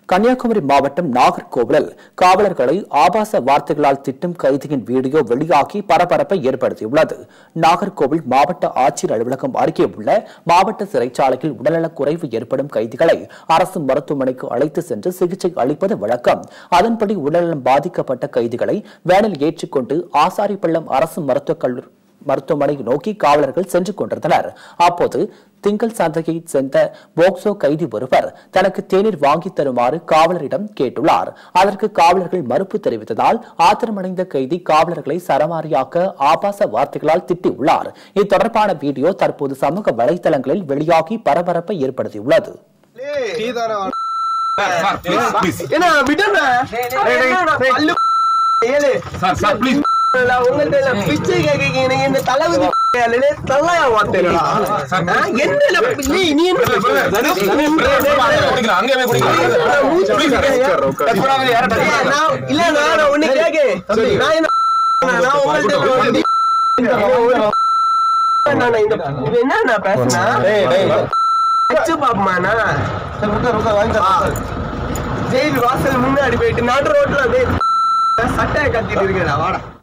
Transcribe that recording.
கன்னியாகுமரி மாவட்டம் நாகர்கோவிலில் காவலர்களை ஆபாச வார்த்தைகளால் திட்டும் கைதியின் வீடியோ வெளியாகி பரபரப்பை ஏற்படுத்தியுள்ளது நாகர்கோவில் மாவட்ட ஆட்சியர் அலுவலகம் அருகே உள்ள மாவட்ட சிறைச்சாலையில் உடல்நலக் குறைவு ஏற்படும் கைதிகளை அரசு மருத்துவமனைக்கு அழைத்து சென்று சிகிச்சை அளிப்பது வழக்கம் அதன்படி உடல்நலம் பாதிக்கப்பட்ட கைதிகளை வேனில் ஏற்றிக்கொண்டு ஆசாரிப்பள்ளம் அரசு மருத்துவக் கல்லூரி மருத்துவமனை நோக்கி காவலர்கள் சென்று கொண்டிருந்தனர் அப்போது திங்கள் சந்தையை சேர்ந்த போக்சோ கைதி ஒருவர் தனக்கு தேநீர் வாங்கி தருமாறு காவலரிடம் கேட்டுள்ளார் அதற்கு காவலர்கள் மறுப்பு தெரிவித்ததால் ஆத்திரமடைந்த கைதி காவலர்களை சரமாரியாக்க ஆபாச வார்த்தைகளால் திட்டியுள்ளார் இது தொடர்பான வீடியோ தற்போது சமூக வலைதளங்களில் வெளியாகி பரபரப்பை ஏற்படுத்தியுள்ளது என்ன விடுண்ணா பல்லு ஏழு சார் சார் ப்ளீஸ் உங்கள்ட்ட இல்ல பிச்சை கேட்க எனக்கு இந்த தளபதி தள்ளையா வார்த்தைகளா என்ன நீ நீ குடிக்கலாம் அங்கே போய் குடிக்கலாம் நான் இல்ல நான் ஒண்ணு கேக்கு நான் என்ன நான் உங்கள்ட்ட நான் இந்த இது என்ன நான் பேசுனா வச்சு பாப்பமாண்ணா ஜெயில் வாசல் முன்னாடி போயிட்டு நாட்டு ரோட்ல அப்படியே சட்டையை கத்திட்டு இருக்கேன் வாடா